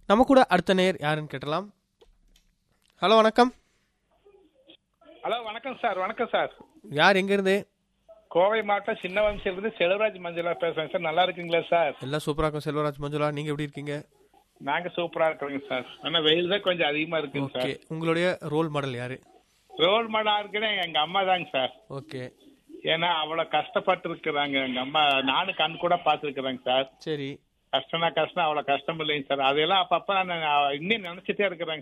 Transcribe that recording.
நம்ம கூட அடுத்த நேர் யாருன்னு கேட்டலாம் ஹலோ வணக்கம் ஹலோ வணக்கம் சார் வணக்கம் சார் யார் எங்கேருந்து கோவை மாவட்டம் சின்ன வம்சிலிருந்து செல்வராஜ் மஞ்சளா பேசுறேன் சார் நல்லா இருக்கீங்களா சார் எல்லாம் சூப்பராக இருக்கும் செல்வராஜ் மஞ்சுளா நீங்கள் எப்படி இருக்கீங்க நாங்க சூப்பரா இருக்கிறோங்க சார் ஆனா வெயில் தான் கொஞ்சம் அதிகமா இருக்குங்க ஓகே சார் உங்களுடைய ரோல் மாடல் யாரு ரோல் மாடா இருக்குன்னு எங்க அம்மா தாங்க சார் ஓகே ஏன்னா அவ்வளவு கஷ்டப்பட்டு இருக்கிறாங்க எங்க அம்மா நானும் கண் கூட பாத்துருக்கிறேங்க சார் சரி கஷ்டம்னா கஷ்டம் அவ்வளவு கஷ்டம் இல்லைங்க சார் அதெல்லாம் அப்பப்ப நான் இன்னும் நினைச்சிட்டே இருக்கிறேங்க